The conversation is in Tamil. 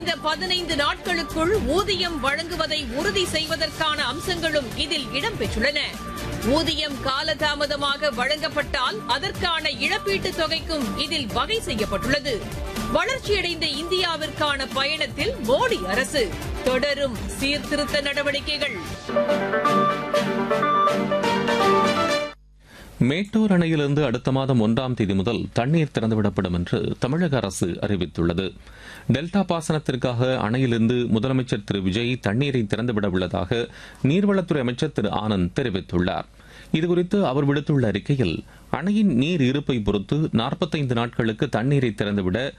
இந்த பதினைந்து நாட்களுக்குள் ஊதியம் வழங்குவதை உறுதி செய்வதற்கான அம்சங்களும் இதில் இடம்பெற்றுள்ளன ஊதியம் காலதாமதமாக வழங்கப்பட்டால் அதற்கான இழப்பீட்டுத் தொகைக்கும் இதில் வகை செய்யப்பட்டுள்ளது வளர்ச்சியடைந்த இந்தியாவிற்கான பயணத்தில் மோடி அரசு தொடரும் சீர்திருத்த நடவடிக்கைகள் மேட்டூர் அணையிலிருந்து அடுத்த மாதம் ஒன்றாம் தேதி முதல் தண்ணீர் திறந்துவிடப்படும் என்று தமிழக அரசு அறிவித்துள்ளது டெல்டா பாசனத்திற்காக அணையிலிருந்து முதலமைச்சர் திரு விஜய் தண்ணீரை திறந்துவிட உள்ளதாக நீர்வளத்துறை அமைச்சர் திரு ஆனந்த் தெரிவித்துள்ளார் இதுகுறித்து அவர் விடுத்துள்ள அறிக்கையில் அணையின் நீர் இருப்பை பொறுத்து நாற்பத்தைந்து நாட்களுக்கு தண்ணீரை திறந்துவிட